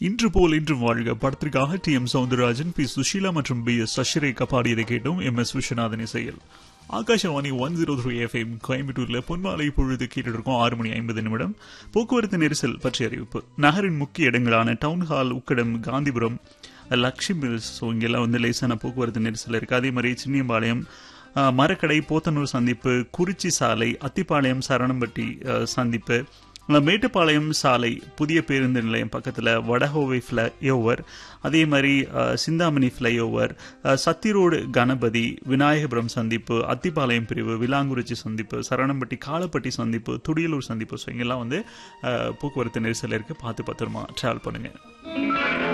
இன்று போல் இன்று வாழ்க படத்திற்காக T M Soundararajan P Susheela மற்றும் பி எஸ் சஷிரேகா பாடியதை கேட்டோம் எம் எஸ் விஸ்வநாதன் இசையில் Akashvani one zero three FM கோயம்புத்தூர்ல பொன்மாலை பொழுது கேட்டு இருக்கோம் ஆறு மணி ஐம்பது நிமிடம் போக்குவரத்து நெரிசல் பற்றிய அறிவிப்பு நகரின் முக்கிய இடங்களான town hall Ukkadam Gandhipuram Lakshmi mills so இங்கெல்லாம் வந்து லேசான போக்குவரத்து நெரிசல் இருக்கு அதே மாதிரி சின்னியம்பாளையம் அஹ், மரக்கடை போத்தனூர் சந்திப்பு குறிச்சி சாலை அத்திப்பாளையம் சரணம்பட்டி அஹ், சந்திப்பு அஹ், மேட்டுப்பாளையம் சாலை புதிய பேருந்து நிலையம் பக்கத்தில் வடஹோவை ஃப்ளைஓவர் அதே மாதிரி அஹ், சிந்தாமணி ஃப்ளைஓவர் அஹ், சத்தி ரோடு கணபதி விநாயகபுரம் சந்திப்பு அத்திப்பாளையம் பிரிவு விலாங்குறிச்சி சந்திப்பு சரணம்பட்டி காலப்பட்டி சந்திப்பு துடியலூர் சந்திப்பு ஸோ இங்கெல்லாம் வந்து அஹ், போக்குவரத்து நெரிசல் இருக்கு பார்த்து பத்திரமா ட்ராவல் பண்ணுங்க